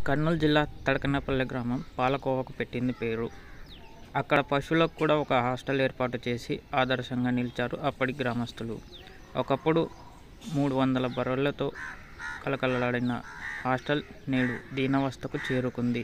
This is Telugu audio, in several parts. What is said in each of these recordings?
కర్నూలు జిల్లా తడకనపల్లి గ్రామం పాలకోవకు పెట్టింది పేరు అక్కడ పశువులకు కూడా ఒక హాస్టల్ ఏర్పాటు చేసి ఆదర్శంగా నిలిచారు అప్పటి గ్రామస్తులు ఒకప్పుడు మూడు వందల బర్రెలతో కలకలలాడిన హాస్టల్ నేడు దీనావస్థకు చేరుకుంది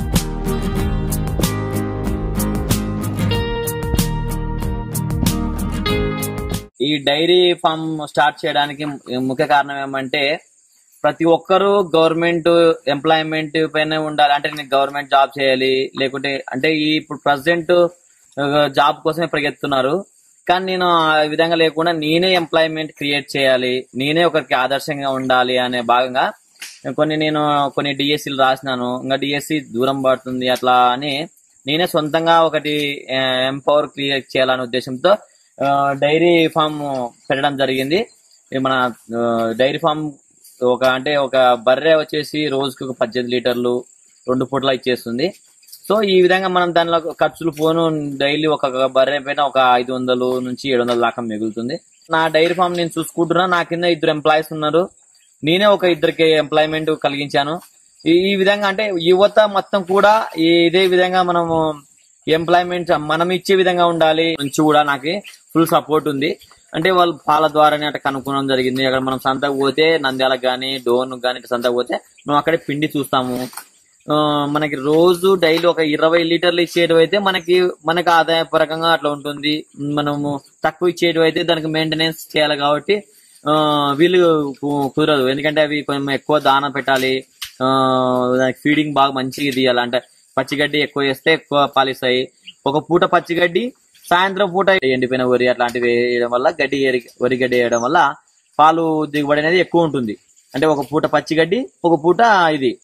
ఈ డైరీ ఫామ్ స్టార్ట్ చేయడానికి ముఖ్య కారణం ఏమంటే ప్రతి ఒక్కరూ గవర్నమెంట్ ఎంప్లాయ్మెంట్ పైన ఉండాలి అంటే నేను గవర్నమెంట్ జాబ్ చేయాలి లేకుంటే అంటే ఈ ఇప్పుడు ప్రజెంట్ జాబ్ కోసమే పరిగెత్తున్నారు కానీ నేను ఆ విధంగా లేకుండా నేనే ఎంప్లాయ్మెంట్ క్రియేట్ చేయాలి నేనే ఒకరికి ఆదర్శంగా ఉండాలి అనే భాగంగా కొన్ని నేను కొన్ని డిఎస్సీలు రాసినాను ఇంకా డిఎస్సి దూరం పడుతుంది అట్లా అని నేనే సొంతంగా ఒకటి ఎంపవర్ క్రియేట్ చేయాలనే ఉద్దేశంతో ఆ, డైరీ ఫామ్ పెట్టడం జరిగింది ఇది మన ఆ, డైరీ ఫామ్ ఒక అంటే ఒక బర్రె వచ్చేసి రోజుకి ఒక పద్దెనిమిది లీటర్లు రెండు పూటలా ఇచ్చేస్తుంది సో ఈ విధంగా మనం దానిలో ఖర్చులు పోను డైలీ ఒక బర్రె పైన ఒక ఐదు వందలు నుంచి ఏడు వందల దాకా మిగులుతుంది నా డైరీ ఫామ్ నేను చూసుకుంటున్నా నా కింద ఇద్దరు ఎంప్లాయీస్ ఉన్నారు నేనే ఒక ఇద్దరికి ఎంప్లాయ్మెంట్ కలిగించాను ఈ ఈ విధంగా అంటే యువత మొత్తం కూడా ఈ ఇదే విధంగా మనము ఎంప్లాయ్మెంట్ మనం ఇచ్చే విధంగా ఉండాలి నుంచి కూడా నాకు ఫుల్ సపోర్ట్ ఉంది అంటే వాళ్ళు పాల ద్వారానే అట్లా కనుక్కోవడం జరిగింది అక్కడ మనం సంతకు పోతే నంద్యాలకు కానీ డోన్ కానీ సంతకు పోతే మనం అక్కడే పిండి చూస్తాము ఆ, మనకి రోజు డైలీ ఒక ఇరవై లీటర్లు ఇచ్చేటివి అయితే మనకి మనకి ఆదాయపరకంగా అట్లా ఉంటుంది మనము తక్కువ ఇచ్చేటివి అయితే దానికి మెయింటెనెన్స్ చేయాలి కాబట్టి ఆ, వీలు కు- కుదరదు ఎందుకంటే అవి కొంచెం ఎక్కువ దాన పెట్టాలి ఆ, దానికి ఫీడింగ్ బాగా మంచిగా తీయాలి అంటే పచ్చిగడ్డి ఎక్కువ వేస్తే ఎక్కువ పాలిస్తాయి ఒక పూట పచ్చిగడ్డి సాయంత్రం పూట ఎండిపోయిన వరి అట్లాంటివి వేయడం వల్ల గడ్డి ఏరి- వరి గడ్డి వేయడం వల్ల పాలు దిగుబడి అనేది ఎక్కువ ఉంటుంది అంటే ఒక పూట పచ్చిగడ్డి ఒక పూట ఇది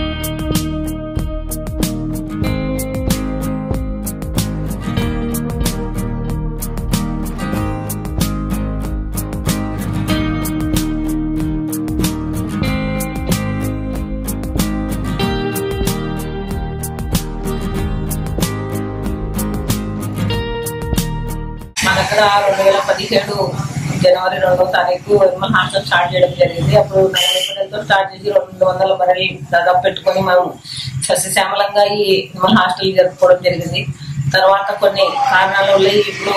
మా దగ్గర రెండు వేల పదిహేడు జనవరి రెండవ తారీఖు ఎనిమల్ హాస్టల్ స్టార్ట్ చేయడం జరిగింది అప్పుడు నలభై బర్రెలతో స్టార్ట్ చేసి రెండు వందల బర్రెలు దాదాపు పెట్టుకొని మేము సస్యశ్యామలంగా ఈ ఎనిమల్ హాస్టల్ జరుపుకోవడం జరిగింది తర్వాత కొన్ని కారణాల వల్ల ఇప్పుడు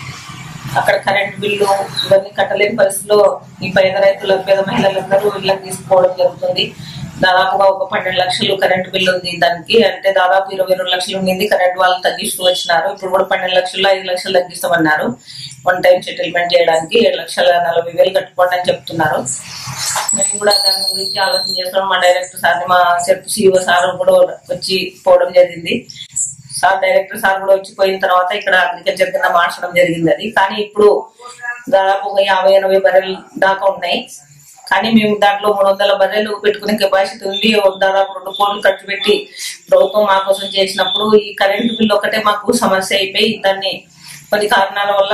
అక్కడ కరెంట్ బిల్లు ఇవన్నీ కట్టలేని పరిస్థితిలో ఈ పేద రైతుల పేద మహిళలందరూ ఇళ్ళకి తీసుకోవడం జరుగుతుంది దాదాపుగా ఒక పన్నెండు లక్షలు కరెంట్ బిల్లు ఉంది దానికి అంటే దాదాపు ఇరవై రెండు లక్షలు ఉండింది కరెంట్ వాళ్ళు తగ్గిస్తూ వచ్చినారు ఇప్పుడు కూడా పన్నెండు లక్షలు ఐదు లక్షలు తగ్గిస్తామన్నారు వన్ టైం సెటిల్మెంట్ చేయడానికి ఏడు లక్షల నలభై వేలు కట్టుకోండి అని చెప్తున్నారు మేము కూడా దాని గురించి ఆలోచన చేస్తున్నాం మా డైరెక్టర్ సార్ మా సెట్ సిఇఓ సార్ కూడా వచ్చి పోవడం జరిగింది సార్ డైరెక్టర్ సార్ కూడా వచ్చి పోయిన తర్వాత ఇక్కడ అగ్రికల్చర్ కింద మార్చడం జరిగింది అది కానీ ఇప్పుడు దాదాపు ఒక యాభై ఎనభై బర్రెలు దాకా ఉన్నాయి కానీ మేము దాంట్లో మూడు వందల బర్రెలు పెట్టుకునే కెపాసిటీ ఉంది ఒక దాదాపు రెండు కోట్లు ఖర్చు పెట్టి ప్రభుత్వం మా కోసం చేసినప్పుడు ఈ కరెంటు బిల్లు ఒకటే మాకు సమస్య అయిపోయి దాన్ని కొన్ని కారణాల వల్ల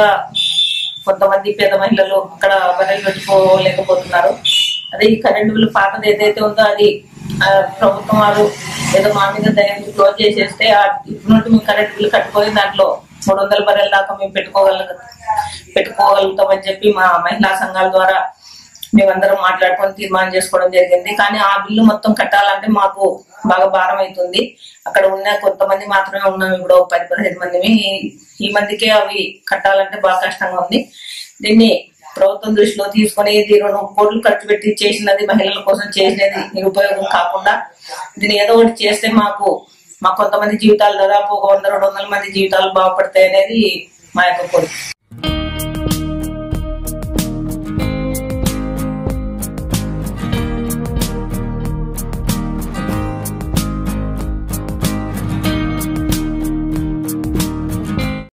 కొంతమంది పేద మహిళలు అక్కడ బర్రెలు పెట్టుకోలేకపోతున్నారు అదే ఈ కరెంటు బిల్లు పాతది ఏదైతే ఉందో అది ఆ, ప్రభుత్వం వారు ఏదో మా మీద దయని క్లోజ్ చేసేస్తే ఆ ఇప్పుడు నుండి మేము కరెంట్ బిల్లు కట్టుకొని దాంట్లో మూడు వందల బర్రెల దాకా మేము పెట్టుకోగల పెట్టుకోగలుగుతామని చెప్పి మా మహిళా సంఘాల ద్వారా మేమందరం మాట్లాడుకొని తీర్మానం చేసుకోవడం జరిగింది కానీ ఆ బిల్లు మొత్తం కట్టాలంటే మాకు బాగా భారం అవుతుంది అక్కడ ఉన్న కొంతమంది మాత్రమే ఉన్నాం ఇప్పుడు ఒక పది పదిహేను మందిని ఈ- ఈ మందికే అవి కట్టాలంటే బాగా కష్టంగా ఉంది దీన్ని ప్రభుత్వం దృష్టిలో తీసుకొని ఇది రెండు కోట్లు ఖర్చు పెట్టి చేసినది మహిళల కోసం చేసినది నిరుపయోగం కాకుండా దీన్ని ఏదో ఒకటి చేస్తే మాకు మా కొంతమంది జీవితాలు దాదాపు ఒక వంద రెండు వందల మంది జీవితాలు బాగుపడతాయి అనేది మా యొక్క కోరిక